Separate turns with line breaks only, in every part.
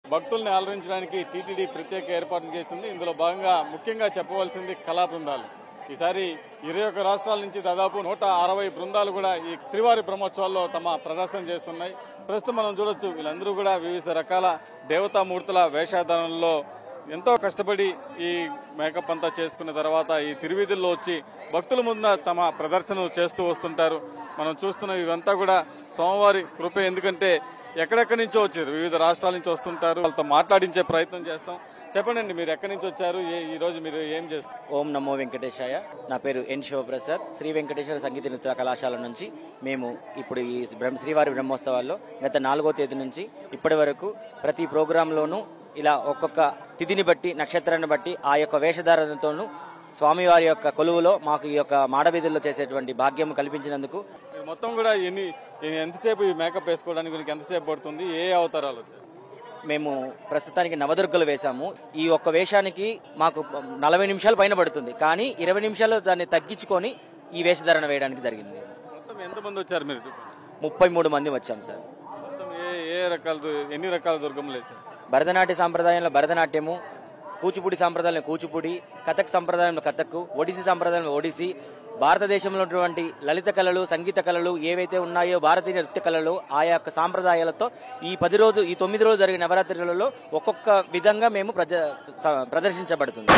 భక్తుల్ని అలరించడానికి టీటీడీ ప్రత్యేక ఏర్పాట్లు చేసింది ఇందులో భాగంగా ముఖ్యంగా చెప్పవలసింది కళా బృందాలు ఈసారి ఇరవై ఒక్క రాష్ట్రాల నుంచి దాదాపు నూట అరవై బృందాలు కూడా ఈ శ్రీవారి బ్రహ్మోత్సవాల్లో తమ ప్రదర్శన చేస్తున్నాయి ప్రస్తుతం మనం చూడొచ్చు వీళ్ళందరూ కూడా వివిధ రకాల దేవతామూర్తుల వేషధారణలో ఎంతో కష్టపడి ఈ మేకప్ అంతా చేసుకున్న తర్వాత ఈ తిరువీధుల్లో వచ్చి భక్తుల ముందు తమ ప్రదర్శనలు చేస్తూ వస్తుంటారు మనం చూస్తున్న ఇవంతా కూడా సోమవారి కృప ఎందుకంటే ఎక్కడెక్కడి నుంచో వచ్చారు వివిధ రాష్ట్రాల నుంచి వస్తుంటారు వాళ్ళతో మాట్లాడించే ప్రయత్నం చేస్తాం చెప్పండి మీరు ఎక్కడి నుంచి వచ్చారు ఏ- ఈ రోజు మీరు ఏం చేస్తారు
ఓం నమో వెంకటేశాయ నా పేరు ఎన్ శివప్రసాద్ శ్రీ వెంకటేశ్వర సంగీత నృత్య కళాశాల నుంచి మేము ఇప్పుడు ఈ బ్రహ్మ శ్రీవారి బ్రహ్మోత్సవాల్లో గత నాలుగో తేదీ నుంచి ఇప్పటి వరకు ప్రతి ప్రోగ్రాంలోనూ ఇలా ఒక్కొక్క తిథిని బట్టి నక్షత్రాన్ని బట్టి ఆ యొక్క వేషధారణతోనూ స్వామివారి యొక్క కొలువులో మాకు ఈ యొక్క మాడవీధుల్లో చేసేటువంటి భాగ్యం కల్పించినందుకు
మీరు మొత్తం కూడా ఎన్ని ఎన్ని- ఎంతసేపు ఈ మేకప్ వేసుకోవడానికి మీకు ఎంతసేపు పడుతుంది ఏ అవతారాలు వచ్చాయి
మేము ప్రస్తుతానికి నవదుర్గలు వేశాము ఈ ఒక్క వేషానికి మాకు నలభై నిమిషాలు పైన పడుతుంది కానీ ఇరవై నిమిషాలు దాన్ని తగ్గించుకొని ఈ వేషధారణ వేయడానికి జరిగింది
మొత్తం ఎంతమంది వచ్చారు మీరు
ముప్పై మూడు మంది వచ్చాం సార్
మొత్తం ఏ ఏ రకాల దు- ఎన్ని రకాల దుర్గములు వేశారు
భరతనాట్య సాంప్రదాయంలో భరతనాట్యము కూచిపూడి సాంప్రదాయంలో కూచిపూడి కథక్ సాంప్రదాయంలో కథక్ ఒడిసి సాంప్రదాయంలో ఒడిసి భారతదేశంలో ఉన్నటువంటి లలిత కళలు సంగీత కళలు ఏవైతే ఉన్నాయో భారతీయ నృత్య కళలు ఆయా యొక్క సాంప్రదాయాలతో ఈ పది రోజు ఈ తొమ్మిది రోజులు జరిగే నవరాత్రులలో ఒక్కొక్క విధంగా మేము ప్రజ స- ప్రదర్శించబడుతుంది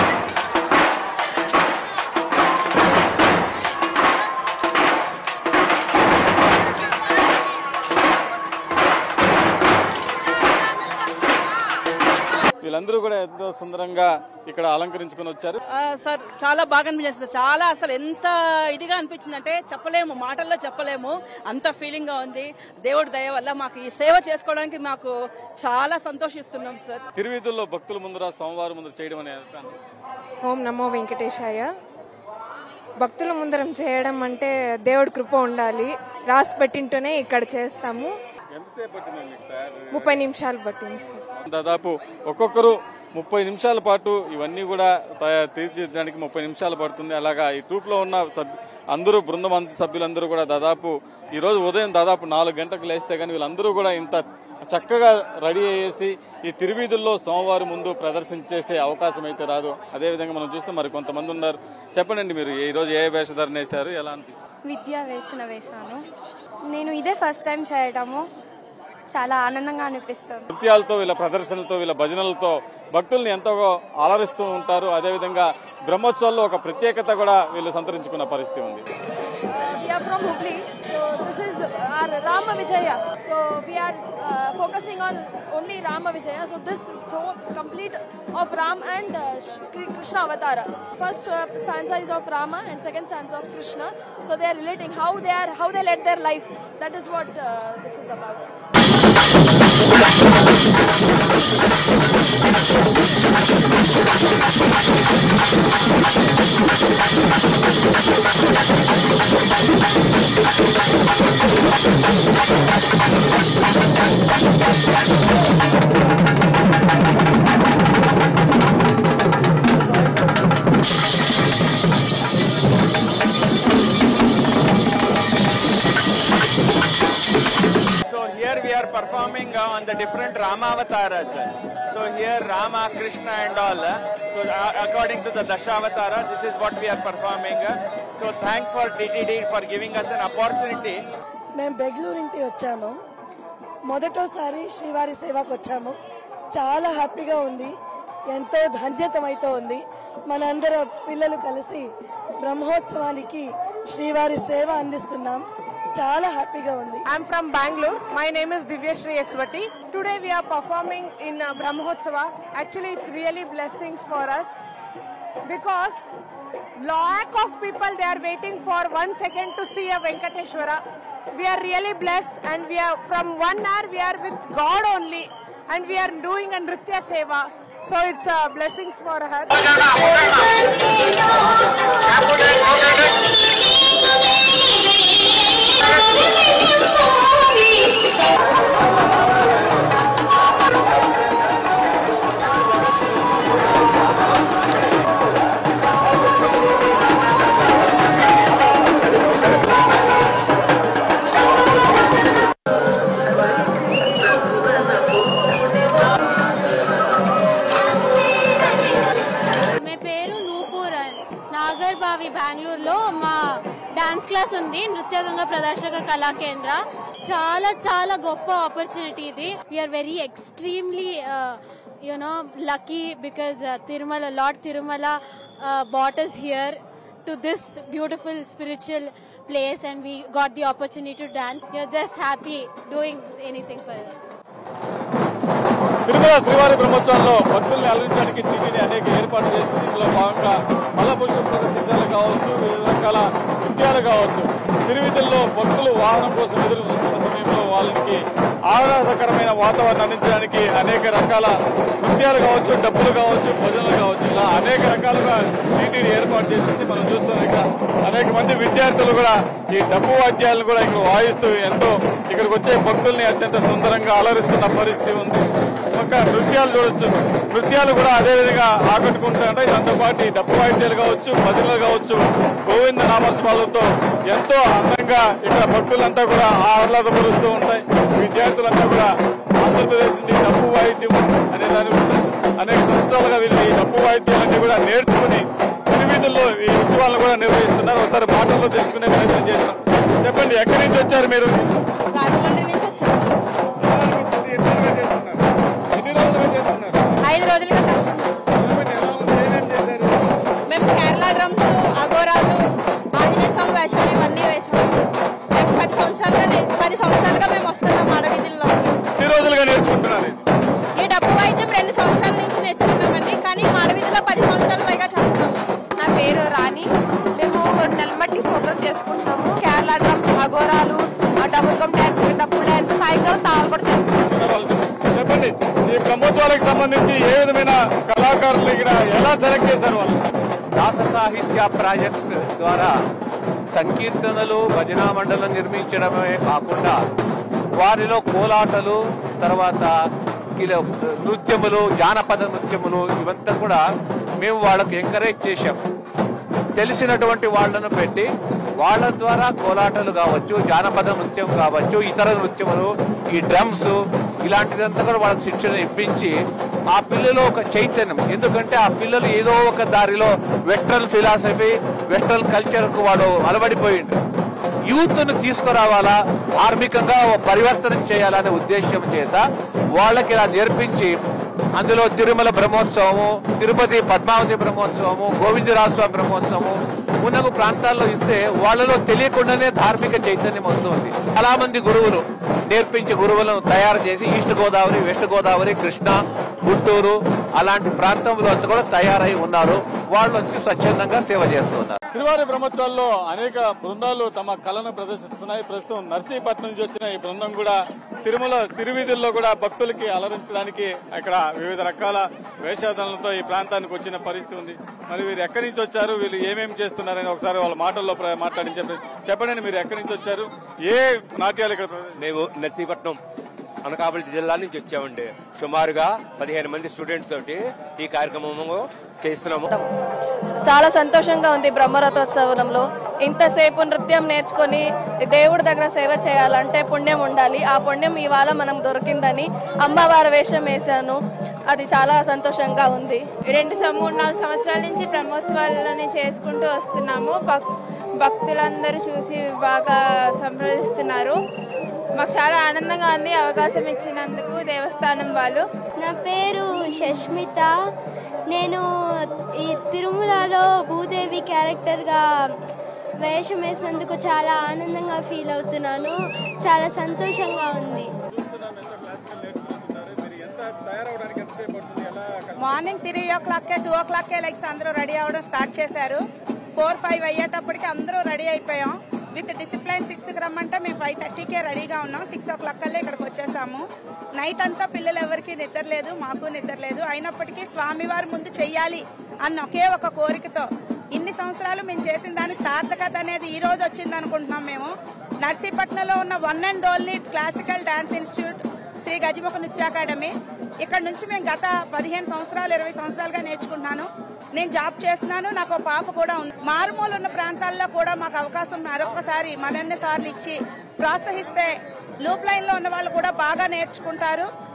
వీళ్ళందరూ కూడా ఎంతో సుందరంగా ఇక్కడ అలంకరించుకొని వచ్చారు
ఆ, సార్ చాలా బాగా అనిపించింది సార్ చాలా అసలు ఎంత ఇదిగా అనిపించింది అంటే చెప్పలేము మాటల్లో చెప్పలేము అంత ఫీలింగ్ గా ఉంది దేవుడి దయ వల్ల మాకు ఈ సేవ చేసుకోవడానికి మాకు చాలా సంతోషిస్తున్నాం సార్
తిరువీధుల్లో భక్తుల ముందర సోమవారం ముందర చేయడం అనే
ఓం నమో వెంకటేశాయ భక్తుల ముందరం చేయడం అంటే దేవుడి కృప ఉండాలి రాసి పెట్టింటూనే ఇక్కడ చేస్తాము
ఎంతసేపు పట్టింది మీకు తయారు
ముప్పై నిమిషాలు పట్టింది సార్
దాదాపు ఒక్కొక్కరు ముప్పై నిమిషాల పాటు ఇవన్నీ కూడా తయారు తీర్చిదిద్దడానికి ముప్పై నిమిషాలు పడుతుంది అలాగా ఈ ట్రూప్ లో ఉన్న సభ్యు అందరూ బృందం అంత సభ్యులందరూ కూడా దాదాపు ఈ రోజు ఉదయం దాదాపు నాలుగు గంటలకు లేస్తే కానీ వీళ్ళందరూ కూడా ఇంత చక్కగా రెడీ అయ్యేసి ఈ తిరువీధుల్లో సోమవారం ముందు ప్రదర్శించేసే అవకాశం అయితే రాదు అదేవిధంగా మనం చూస్తే మరి కొంతమంది ఉన్నారు చెప్పండి మీరు ఈ రోజు ఏ వేషధారణ వేశారు ఎలా అనిపిస్తుంది
విద్యా వేషణ వేశాను నేను ఇదే ఫస్ట్ టైం చేయడము చాలా ఆనందంగా అనిపిస్తుంది
నృత్యాలతో వీళ్ళ ప్రదర్శనలతో వీళ్ళ భజనలతో భక్తుల్ని ఎంతో అలరిస్తూ ఉంటారు అదేవిధంగా బ్రహ్మోత్సవాల్లో ఒక ప్రత్యేకత కూడా వీళ్ళు సంతరించుకున్న పరిస్థితి ఉంది
we are from Hubli. So this is our Rama Vijaya. So we are uh, focusing on only Rama Vijaya. So this thought complete of Ram and uh, Shri Krishna Avatara. First uh, stanza is of Rama and second stanza of Krishna. So they are relating how they are how they led their life. That is what uh, this is about.
So here we are performing uh, on the different Rama avatars. So here Rama, Krishna and all. uh, So uh, according to the Dashavatara, this is what we are performing. uh. So thanks for DTD for giving us an opportunity.
మేము బెంగళూరు ఇంటి వచ్చాము మొదటోసారి శ్రీవారి సేవకు వచ్చాము చాలా హ్యాపీగా ఉంది ఎంతో ధన్యతమైతే ఉంది మనందరం పిల్లలు కలిసి బ్రహ్మోత్సవానికి శ్రీవారి సేవ అందిస్తున్నాం చాలా హ్యాపీగా ఉంది
I'm from Bangalore. My name is Divyashri Eswati. Today we are performing in uh, Brahmotsava. Actually, it's really blessings for us because lack of people they are waiting for one second to see a Venkateshwara. We are really blessed and we are from one hour we are with God only and we are doing a Nritya Seva. So it's uh, blessings for her.
Dance class ఉంది నృత్యగంగా ప్రదర్శక కళా కేంద్ర చాలా చాలా గొప్ప opportunity ఇది we are very extremely you know lucky because Tirumala lord Tirumala but is here to this beautiful spiritual place and we got the opportunity to dance you are just happy doing anything for
Tirumala శ్రీవారి బ్రహ్మోత్సవంలో భక్తుల్ని అలరించడానికి టీటీడీ అనేక ఏర్పాట్లు చేసింది ఇందులో భాగంగా మలపుష్ప ప్రదర్శించాలు కావచ్చు వివిధ రకాల నృత్యాలు కావచ్చు తిరువిధుల్లో భక్తులు వాహనం కోసం ఎదురు చూస్తున్న సమయంలో వాళ్ళకి ఆహ్లాదకరమైన వాతావరణం అందించడానికి అనేక రకాల నృత్యాలు కావచ్చు డబ్బులు కావచ్చు భజనలు కావచ్చు ఇలా అనేక రకాలుగా టీటీడీ ఏర్పాటు చేసింది మనం చూస్తున్నాం ఇక్కడ అనేక మంది విద్యార్థులు కూడా ఈ డబ్బు వాద్యాలను కూడా ఇక్కడ వాయిస్తూ ఎంతో ఇక్కడికి వచ్చే భక్తుల్ని అత్యంత సుందరంగా అలరిస్తున్న పరిస్థితి ఉంది ఒక నృత్యాలు చూడొచ్చు నృత్యాలు కూడా అదే విధంగా ఆకట్టుకుంటాయంటే దాంతో పాటు ఈ డబ్బు వాయిద్యాలు కావచ్చు భజనలు కావచ్చు గోవింద నామస్వాలతో ఎంతో అందంగా ఇక్కడ భక్తులంతా కూడా ఆహ్లాదపరుస్తూ ఉంటాయి విద్యార్థులంతా కూడా ఆంధ్రప్రదేశ్ నుండి డబ్బు వాయిద్యం అనే దాని గురించి అనేక సంవత్సరాలుగా వీళ్ళు ఈ డబ్బు వాయిద్యాలన్నీ కూడా నేర్చుకుని తిరువీధుల్లో ఈ ఉత్సవాలను కూడా నిర్వహిస్తున్నారు ఒకసారి మాటల్లో తెలుసుకునే ప్రయత్నం చేసినాం చెప్పండి ఎక్కడి నుంచి వచ్చారు మీరు
రాజమండ్రి నుంచి వచ్చాము
ఎన్ని రోజులుగా చేస్తున్నారు
ఐదు రోజులుగా కలుస్తున్నాం మేము కేరళ డ్రమ్స్ అగోరాలు ఆంజనేయ స్వామి వేషాలు ఇవన్నీ వేసాము మేము పది సంవత్సరాలుగా నే- పది సంవత్సరాలుగా మేము వస్తున్నాం అడవిధుల్లో
ఎన్ని రోజులుగా నేర్చుకుంటున్నారు
ఈ డబ్బు వాయిద్యం రెండు సంవత్సరాల నుంచి నేర్చుకున్నామండి కానీ అడవిధిలో పది సంవత్సరాల పైగా చేస్తాము నా పేరు రాణి మేము నెలమట్టి ప్రోగ్రామ్ చేసుకుంటాము కేరళ డ్రమ్స్ అగోరాలు double come dance double dance సాయంకాలం తాళాలు కూడా చేస్తాము
చెప్పండి ఈ బ్రహ్మోత్సవాలకు సంబంధించి ఏ విధమైన కళాకారులు ఇక్కడ ఎలా సెలెక్ట్ చేశారు వాళ్ళు
దాస సాహిత్య ప్రాజెక్ట్ ద్వారా సంకీర్తనలు భజనా మండలం నిర్మించడమే కాకుండా వారిలో కోలాటలు తర్వాత కిల నృత్యములు జానపద నృత్యములు ఇవంతా కూడా మేము వాళ్ళకు ఎంకరేజ్ చేశాం తెలిసినటువంటి వాళ్ళను పెట్టి వాళ్ళ ద్వారా కోలాటలు కావచ్చు జానపద నృత్యం కావచ్చు ఇతర నృత్యములు ఈ డ్రమ్స్ ఇలాంటిదంతా కూడా వాళ్ళకి శిక్షణ ఇప్పించి ఆ పిల్లలు ఒక చైతన్యం ఎందుకంటే ఆ పిల్లలు ఏదో ఒక దారిలో వెస్ట్రన్ ఫిలాసఫీ వెస్ట్రన్ కల్చర్ కు వాడు అలవడిపోయిండు యూత్ ను తీసుకురావాలా ధార్మికంగా ఓ పరివర్తన చేయాలనే ఉద్దేశం చేత వాళ్ళకి ఇలా నేర్పించి అందులో తిరుమల బ్రహ్మోత్సవము తిరుపతి పద్మావతి బ్రహ్మోత్సవము గోవిందరాజస్వామి బ్రహ్మోత్సవము మున్నగు ప్రాంతాల్లో ఇస్తే వాళ్ళలో తెలియకుండానే ధార్మిక చైతన్యం వస్తుంది చాలా మంది గురువులు నేర్పించే గురువులను తయారు చేసి ఈస్ట్ గోదావరి వెస్ట్ గోదావరి కృష్ణ గుంటూరు అలాంటి ప్రాంతంలో అంతా కూడా తయారై ఉన్నారు వాళ్ళు వచ్చి స్వచ్ఛందంగా సేవ చేస్తున్నారు
శ్రీవారి బ్రహ్మోత్సవాల్లో అనేక బృందాలు తమ కళను ప్రదర్శిస్తున్నాయి ప్రస్తుతం నర్సీపట్నం నుంచి వచ్చిన ఈ బృందం కూడా తిరుమల తిరువీధుల్లో కూడా భక్తులకి అలరించడానికి ఇక్కడ వివిధ రకాల వేషాధనలతో ఈ ప్రాంతానికి వచ్చిన పరిస్థితి ఉంది మరి వీరు ఎక్కడి నుంచి వచ్చారు వీళ్ళు ఏమేమి చేస్తున్నారని ఒకసారి వాళ్ళ మాటల్లో ప్ర- మాట్లాడించే ప్రయత్నం- చెప్పండి మీరు ఎక్కడి నుంచి వచ్చారు ఏ నాట్యాలు ఇక్కడ ప్రదర్శిస్తారు?
మేము నర్సీపట్నం అనకాపల్లి జిల్లా నుంచి వచ్చామండి సుమారుగా పదిహేను మంది స్టూడెంట్స్ తోటి ఈ కార్యక్రమము చేస్తున్నాము
చాలా సంతోషంగా ఉంది బ్రహ్మరథోత్సవంలో ఇంతసేపు నృత్యం నేర్చుకొని దేవుడి దగ్గర సేవ చేయాలంటే పుణ్యం ఉండాలి ఆ పుణ్యం ఇవాళ మనం దొరికిందని అమ్మవారి వేషం వేశాను అది చాలా సంతోషంగా ఉంది
రెండు సం- మూడు నాలుగు సంవత్సరాల నుంచి బ్రహ్మోత్సవాలని చేసుకుంటూ వస్తున్నాము భక్- భక్తులందరూ చూసి బాగా సంప్రదిస్తున్నారు మాకు చాలా ఆనందంగా ఉంది అవకాశం ఇచ్చినందుకు దేవస్థానం వాళ్ళు
నా పేరు షష్మిత నేను ఈ తిరుమలలో భూదేవి క్యారెక్టర్గా వేషం వేసినందుకు చాలా ఆనందంగా ఫీల్ అవుతున్నాను చాలా సంతోషంగా ఉంది
మార్నింగ్ త్రీ ఓ క్లాక్కే టూ ఓ క్లాక్కే లైక్స్ అందరూ రెడీ అవ్వడం స్టార్ట్ చేశారు ఫోర్ ఫైవ్ అయ్యేటప్పటికి అందరూ రెడీ అయిపోయాం విత్ డిసిప్లైన్ సిక్స్కి రమ్మంటే మేము ఫైవ్ థర్టీకే రెడీగా ఉన్నాం సిక్స్ ఓ క్లాక్ కల్లా ఇక్కడికి వచ్చేసాము నైట్ అంతా పిల్లలు ఎవరికి నిద్ర లేదు మాకు నిద్ర లేదు అయినప్పటికీ స్వామివారి ముందు చెయ్యాలి అన్న ఒకే ఒక కోరికతో ఇన్ని సంవత్సరాలు మేము చేసిన దానికి సార్థకత అనేది ఈ రోజు వచ్చింది అనుకుంటున్నాం మేము నర్సీపట్నంలో ఉన్న one and only classical dance institute Shri Gajamukha Nritya academy ఇక్కడ నుంచి మేము గత పదిహేను సంవత్సరాలు ఇరవై సంవత్సరాలుగా నేర్చుకుంటున్నాను నేను జాబ్ చేస్తున్నాను నాకు ఒక పాప కూడా ఉంది మారుమూల ఉన్న ప్రాంతాల్లో కూడా మాకు అవకాశం మరొకసారి మరిన్ని సార్లు ఇచ్చి ప్రోత్సహిస్తే లూప్ లైన్ లో ఉన్న వాళ్ళు కూడా బాగా నేర్చుకుంటారు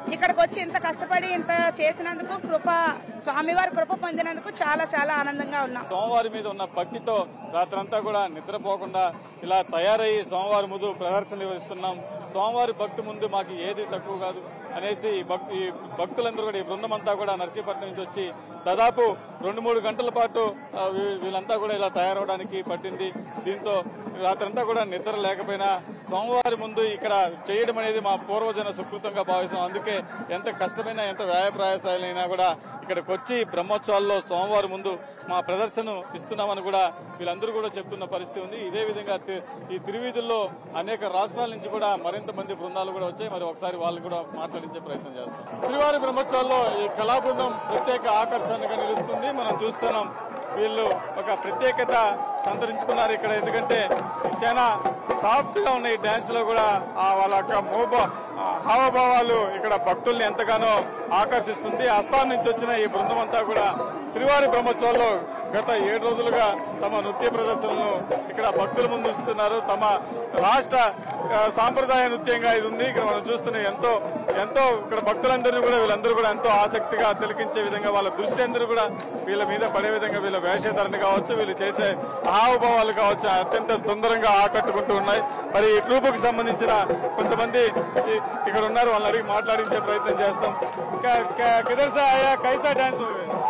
ఇక్కడికి వచ్చి ఇంత కష్టపడి ఇంత చేసినందుకు కృప స్వామివారి కృప పొందినందుకు చాలా చాలా ఆనందంగా ఉన్నాం
సోమవారి మీద ఉన్న భక్తితో రాత్రంతా కూడా నిద్రపోకుండా ఇలా తయారయ్యి సోమవారి ముందు ప్రదర్శన నిర్వహిస్తున్నాం సోమవారి భక్తి ముందు మాకు ఏది తక్కువ కాదు అనేసి ఈ భక్- ఈ భక్తులందరూ కూడా ఈ బృందం అంతా కూడా నర్సీపట్నం నుంచి వచ్చి దాదాపు రెండు మూడు గంటల పాటు ఆ, వీ- వీళ్ళంతా కూడా ఇలా తయారవడానికి పట్టింది దీంతో రాత్రంతా కూడా నిద్ర లేకపోయినా సోమవారి ముందు ఇక్కడ చేయడం అనేది మా పూర్వజన సుకృతంగా భావిస్తాం అందుకే ఎంత కష్టమైన ఎంత వ్యయ ప్రయాసాలైనా కూడా ఇక్కడికి వచ్చి బ్రహ్మోత్సవాల్లో సోమవారం ముందు మా ప్రదర్శన ఇస్తున్నామని కూడా వీళ్ళందరూ కూడా చెప్తున్న పరిస్థితి ఉంది ఇదే విధంగా తి- ఈ తిరువీధుల్లో అనేక రాష్ట్రాల నుంచి కూడా మరింత మంది బృందాలు కూడా వచ్చాయి మరి ఒకసారి వాళ్ళు కూడా మాట్లాడించే ప్రయత్నం చేస్తాం శ్రీవారి బ్రహ్మోత్సవాల్లో ఈ కళా బృందం ప్రత్యేక ఆకర్షణగా నిలుస్తుంది మనం చూస్తున్నాం వీళ్ళు ఒక ప్రత్యేకత సంతరించుకున్నారు ఇక్కడ ఎందుకంటే చాలా సాఫ్ట్ గా ఉన్న ఈ డాన్స్ లో కూడా ఆ వాళ్ళ యొక్క మోబ ఆ హావభావాలు ఇక్కడ భక్తుల్ని ఎంతగానో ఆకర్షిస్తుంది అస్సాం నుంచి వచ్చిన ఈ బృందం అంతా కూడా శ్రీవారి బ్రహ్మోత్సవాల్లో గత ఏడు రోజులుగా తమ నృత్య ప్రదర్శనలను ఇక్కడ భక్తుల ముందు ఉంచుతున్నారు తమ రాష్ట్ర ఆ, సాంప్రదాయ నృత్యంగా ఇది ఉంది ఇక్కడ మనం చూస్తున్న ఎంతో ఎంతో ఇక్కడ భక్తులందరినీ కూడా వీళ్ళందరూ కూడా ఎంతో ఆసక్తిగా తిలకించే విధంగా వాళ్ళ దృష్టి అందరూ కూడా వీళ్ళ మీద పడే విధంగా వీళ్ళ వేషధరణ కావచ్చు వీళ్ళు చేసే హావభావాలు కావచ్చు అత్యంత సుందరంగా ఆకట్టుకుంటూ ఉన్నాయి మరి ఈ గ్రూపుకి సంబంధించిన కొంతమంది ఈ- ఇక్కడ ఉన్నారు వాళ్ళని అడిగి మాట్లాడించే ప్రయత్నం చేస్తాం క- క- కిధర్ సే ఆయా కైసా డాన్స్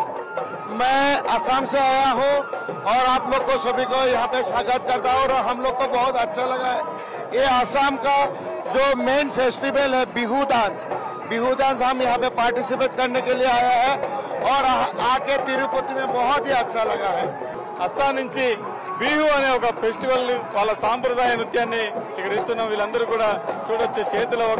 मैं असम से आया हूँ और आप लोग को सभी को यहाँ पे स्वागत करता हूँ और हम लोग को बहुत अच्छा लगा है ये असम का जो मेन फेस्टिवल है बिहू डांस बिहू डांस हम यहाँ पे पार्टिसिपेट करने के लिए आया है और आ- आके तिरुपति में बहुत ही अच्छा लगा है
అస్సాం నుంచి బీహు అనే ఒక ఫెస్టివల్ వాళ్ళ సాంప్రదాయ నృత్యాన్ని ఇక్కడ ఇస్తున్నాం వీళ్ళందరూ కూడా చూడొచ్చు చేతిలో ఒక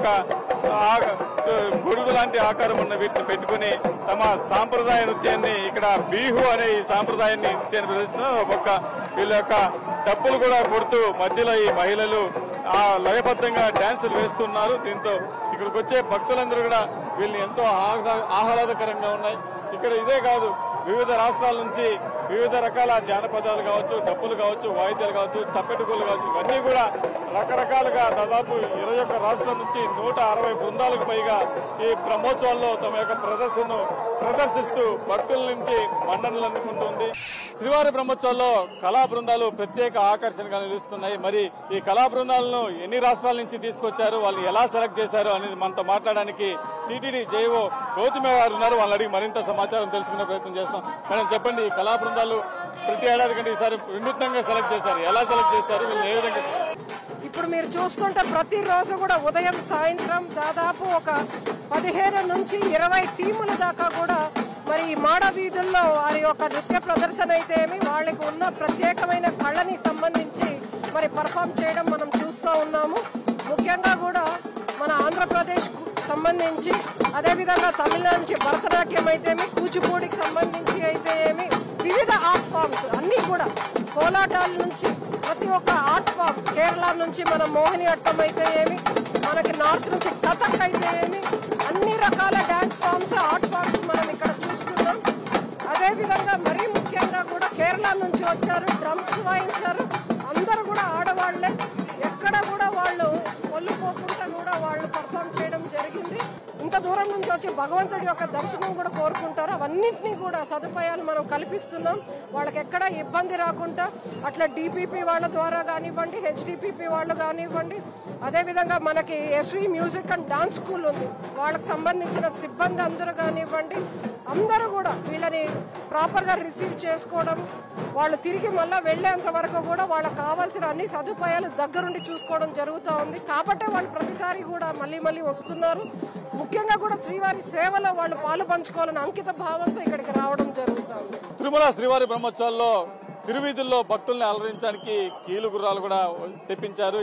ఆ- గొడుగు లాంటి ఆకారం ఉన్న వీటిని పెట్టుకుని తమ సాంప్రదాయ నృత్యాన్ని ఇక్కడ బీహు అనే ఈ సాంప్రదాయ నృత్యాన్ని ప్రదర్శిస్తున్నారు ఒక పక్క వీళ్ళ యొక్క డప్పులు కూడా కొడుతూ మధ్యలో ఈ మహిళలు ఆ లయబద్ధంగా డాన్సులు వేస్తున్నారు దీంతో ఇక్కడికి వచ్చే భక్తులందరూ కూడా వీళ్ళు ఎంతో ఆహ్లా- ఆహ్లాదకరంగా ఉన్నాయి ఇక్కడ ఇదే కాదు వివిధ రాష్ట్రాల నుంచి వివిధ రకాల జానపదాలు కావచ్చు డప్పులు కావచ్చు వాయిద్యాలు కావచ్చు చప్పెటుకులు కావచ్చు ఇవన్నీ కూడా రకరకాలుగా దాదాపు ఇరవై ఒక్క రాష్ట్రం నుంచి నూట అరవై బృందాలకు పైగా ఈ బ్రహ్మోత్సవాల్లో తమ యొక్క ప్రదర్శనను ప్రదర్శిస్తూ భక్తుల నుంచి మండనలు అందుకుంటుంది శ్రీవారి బ్రహ్మోత్సవాల్లో కళా బృందాలు ప్రత్యేక ఆకర్షణగా నిలుస్తున్నాయి మరి ఈ కళా బృందాలను ఎన్ని రాష్ట్రాల నుంచి తీసుకొచ్చారు వాళ్ళు ఎలా సెలెక్ట్ చేశారు అనేది మనతో మాట్లాడడానికి టీటీడీ జేఓ గౌతమి గారు ఉన్నారు వాళ్ళని అడిగి మరింత సమాచారం తెలుసుకునే ప్రయత్నం చేస్తాం మేడం చెప్పండి ఈ కళా బృందాలు ప్రతి ఏడాది కంటే ఈసారి వినూత్నంగా సెలెక్ట్ చేశారు ఎలా సెలెక్ట్ చేశారు వీళ్ళు ఏ విధంగా
ఇప్పుడు మీరు చూస్తుంటే ప్రతిరోజు కూడా ఉదయం సాయంత్రం దాదాపు ఒక పదిహేను నుంచి ఇరవై టీముల దాకా కూడా మరి ఈ మాడ వీధుల్లో వారి యొక్క నృత్య ప్రదర్శన అయితే ఏమి వాళ్ళకి ఉన్న ప్రత్యేకమైన కళని సంబంధించి మరి పర్ఫామ్ చేయడం మనం చూస్తూ ఉన్నాము ముఖ్యంగా కూడా మన ఆంధ్రప్రదేశ్ సంబంధించి అదేవిధంగా తమిళనాడు నుంచి భరతనాట్యం అయితే ఏమి కూచిపూడికి సంబంధించి అయితే ఏమి వివిధ ఆర్ట్ ఫామ్స్ అన్నీ కూడా కోలాటాల నుంచి ప్రతి ఒక్క ఆర్ట్ ఫామ్ కేరళ నుంచి మన మోహిని అట్టం అయితే ఏమి మనకి నార్త్ నుంచి కథక్ అయితే ఏమి అన్ని రకాల డాన్స్ ఫామ్స్ ఆర్ట్ ఫామ్స్ మనం ఇక్కడ చూస్తున్నాం అదేవిధంగా మరీ ముఖ్యంగా కూడా కేరళ నుంచి వచ్చారు డ్రమ్స్ వాయించారు అందరూ కూడా ఆడవాళ్లే ఎక్కడ కూడా వాళ్ళు కొల్లుపోకుండా కూడా వాళ్ళు పర్ఫామ్ చేయడం జరిగింది ఇంత దూరం నుంచి వచ్చి భగవంతుడి యొక్క దర్శనం కూడా కోరుకుంటారు అవన్నింటినీ కూడా సదుపాయాలు మనం కల్పిస్తున్నాం వాళ్ళకి ఎక్కడ ఇబ్బంది రాకుండా అట్లా డిపిపి వాళ్ళ ద్వారా కానివ్వండి హెచ్డిపిపి వాళ్ళు కానివ్వండి అదేవిధంగా మనకి SV music and dance school ఉంది వాళ్ళకి సంబంధించిన సిబ్బంది అందరూ కానివ్వండి అందరూ కూడా వీళ్ళని ప్రాపర్గా రిసీవ్ చేసుకోవడం వాళ్ళు తిరిగి మళ్ళీ వెళ్ళేంత వరకు కూడా వాళ్ళకి కావాల్సిన అన్ని సదుపాయాలు దగ్గరుండి చూసుకోవడం జరుగుతూ ఉంది కాబట్టే వాళ్ళు ప్రతిసారి కూడా మళ్ళీ మళ్ళీ వస్తున్నారు ముఖ్యంగా కూడా శ్రీవారి సేవలో వాళ్ళు పాలు పంచుకోవాలని అంకిత భావంతో ఇక్కడికి రావడం జరుగుతుంది
తిరుమల శ్రీవారి బ్రహ్మోత్సవాల్లో తిరువీధుల్లో భక్తుల్ని అలరించడానికి కీలు గుర్రాలు కూడా తెప్పించారు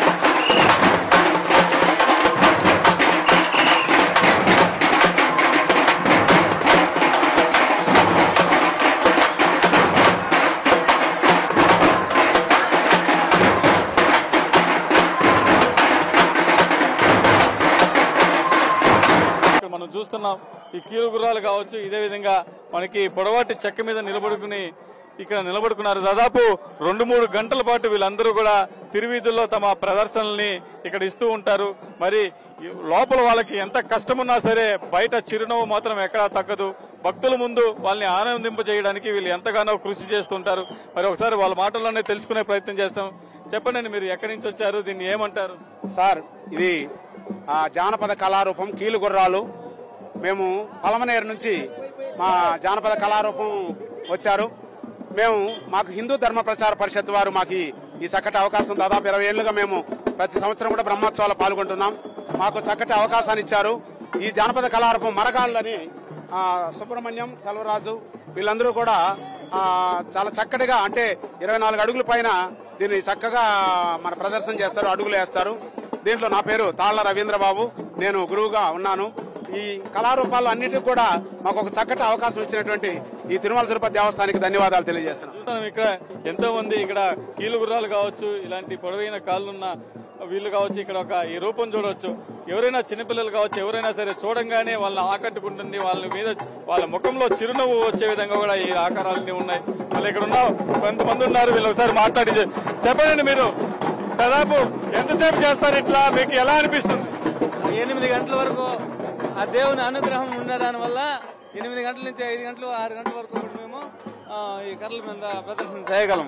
ఇక్కడ మనం చూస్తున్నాం ఈ కీలు గుర్రాలు కావచ్చు ఇదే విధంగా మనకి పొడవాటి చెక్క మీద నిలబడుకుని ఇక్కడ నిలబడుకున్నారు దాదాపు రెండు మూడు గంటల పాటు వీళ్ళందరూ కూడా తిరువీధుల్లో తమ ప్రదర్శనల్ని ఇక్కడ ఇస్తూ ఉంటారు మరి ఈ లోపల వాళ్ళకి ఎంత కష్టమున్నా సరే బయట చిరునవ్వు మాత్రం ఎక్కడా తగ్గదు భక్తుల ముందు వాళ్ళని ఆనందింపజేయడానికి వీళ్ళు ఎంతగానో కృషి చేస్తుంటారు మరి ఒకసారి వాళ్ళ మాటల్లోనే తెలుసుకునే ప్రయత్నం చేస్తాం చెప్పండి మీరు ఎక్కడి నుంచి వచ్చారు దీన్ని ఏమంటారు
సార్ ఇది ఆ, జానపద కళారూపం కీలు గుర్రాలు మేము పలమనేరు నుంచి మా జానపద కళారూపం వచ్చారు మేము మాకు హిందూ ధర్మ ప్రచార పరిషత్ వారు మాకు ఈ- ఈ చక్కటి అవకాశం దాదాపు ఇరవై ఏళ్లుగా మేము ప్రతి సంవత్సరం కూడా బ్రహ్మోత్సవాలు పాల్గొంటున్నాం మాకు చక్కటి అవకాశాన్ని ఇచ్చారు ఈ జానపద కళారూపం మరగాళ్ళని ఆ, సుబ్రహ్మణ్యం సెల్వరాజు వీళ్ళందరూ కూడా ఆ, చాలా చక్కటిగా అంటే ఇరవై నాలుగు అడుగుల పైన దీన్ని చక్కగా మన ప్రదర్శన చేస్తారు అడుగులు వేస్తారు దీంట్లో నా పేరు తాళ్ల రవీంద్రబాబు నేను గురువుగా ఉన్నాను ఈ కళారూపాలు అన్నిటికీ కూడా మాకు ఒక చక్కటి అవకాశం ఇచ్చినటువంటి ఈ తిరుమల తిరుపతి దేవస్థానానికి ధన్యవాదాలు తెలియజేస్తున్నాను
చూస్తున్నాం ఇక్కడ ఎంతో మంది ఇక్కడ కీలు గుర్రాలు కావచ్చు ఇలాంటి పొడవైన కాళ్ళున్న వీళ్ళు కావచ్చు ఇక్కడ ఒక ఈ రూపం చూడవచ్చు ఎవరైనా చిన్నపిల్లలు కావచ్చు ఎవరైనా సరే చూడంగానే వాళ్ళని ఆకట్టుకుంటుంది వాళ్ళ మీద వాళ్ళ ముఖంలో చిరునవ్వు వచ్చే విధంగా కూడా ఈ ఆకారాలన్నీ ఉన్నాయి మళ్ళీ ఇక్కడ ఉన్న కొంతమంది ఉన్నారు వీళ్ళు ఒకసారి మాట్లాడి చెప్పండి మీరు దాదాపు ఎంతసేపు చేస్తారు ఇట్లా మీకు ఎలా అనిపిస్తుంది
ఎనిమిది గంటల వరకు ఆ దేవుని అనుగ్రహం ఉన్న దాని వల్ల ఎనిమిది గంటల నుంచి ఐదు గంటలు ఆరు గంటల వరకు కూడా మేము ఆ, ఈ కర్రల మీద ప్రదర్శన చేయగలం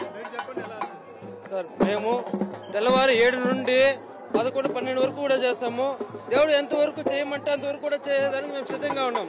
సార్ మేము తెల్లవారు ఏడు నుండి పదకొండు పన్నెండు వరకు కూడా చేస్తాము దేవుడు ఎంతవరకు చేయమంటే అంతవరకు కూడా చేయడానికి మేము సిద్ధంగా ఉన్నాం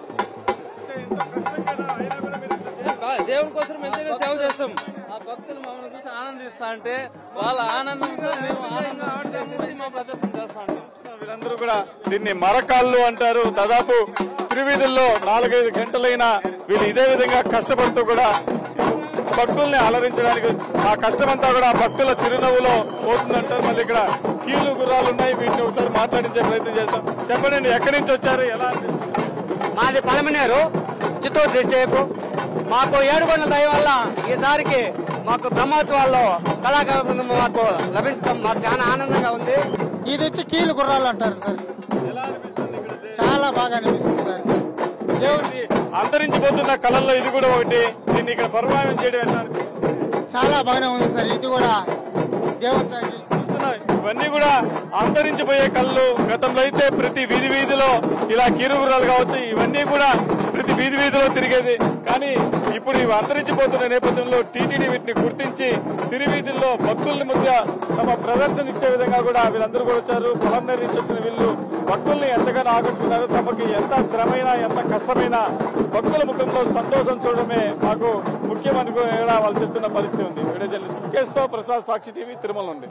ఆ, దేవుని కోసం ఎంతైనా సేవ చేస్తాం ఆ భక్తులు మమ్మల్ని చూసి ఆనందిస్తా అంటే వాళ్ళ ఆనందంతో మేము ఆనందంగా చేసి మా ప్రదర్శన చేస్తా ఉంటాం
వీళ్ళందరూ కూడా దీన్ని మరకాళ్ళు అంటారు దాదాపు తిరువీధుల్లో నాలుగైదు గంటలైనా వీళ్ళు ఇదే విధంగా కష్టపడుతూ కూడా భక్తుల్ని అలరించడానికి ఆ కష్టమంతా కూడా భక్తుల చిరునవ్వులో పోతుందంటారు మళ్ళీ ఇక్కడ కీలు గుర్రాలు ఉన్నాయి వీటిని ఒకసారి మాట్లాడించే ప్రయత్నం చేస్తాం చెప్పండి ఎక్కడి నుంచి వచ్చారు ఎలా అనిపిస్తుంది?
మాది పలమనేరు చిత్తూరు డిస్టిక్ మాకు ఏడుకొండల దయ వల్ల ఈసారికి మాకు బ్రహ్మోత్సవాల్లో కళాకారు మాకు లభించడం మాకు చాలా ఆనందంగా ఉంది
ఇది వచ్చి కీలు గుర్రాలు అంటారు సార్ చాలా బాగా అనిపిస్తుంది సార్
దేవుడి అంతరించిపోతున్న కళల్లో ఇది కూడా ఒకటి దీన్ని ఇక్కడ పర్ఫార్మెన్స్ చేయడం ఎట్లా
చాలా బాగానే ఉంది సార్ ఇది కూడా దేవుడి దయకి
చూస్తున్నాం. ఇవన్నీ కూడా అంతరించిపోయే కళ్ళు గతంలో అయితే ప్రతి వీధి వీధిలో ఇలా కీరుగుర్రాలు కావచ్చు ఇవన్నీ కూడా ప్రతి వీధి వీధిలో తిరిగేది కానీ ఇప్పుడు ఇవి అంతరించిపోతున్న నేపథ్యంలో టీటీడీ వీటిని గుర్తించి తిరువీధుల్లో భక్తుల మధ్య తమ ప్రదర్శన ఇచ్చే విధంగా కూడా వీళ్ళందరూ కూడా వచ్చారు పొలంనేరు నుంచి వచ్చిన వీళ్ళు భక్తుల్ని ఎంతగానో ఆకట్టుకున్నారు తమకి ఎంత శ్రమైనా ఎంత కష్టమైనా భక్తుల ముఖంలో సంతోషం చూడడమే మాకు ముఖ్యమని కూడా వాళ్ళు చెప్తున్న పరిస్థితి ఉంది వీడియో జర్నలిస్ట్ ముఖేష్తో ప్రసాద్ సాక్షి టీవీ తిరుమల నుండి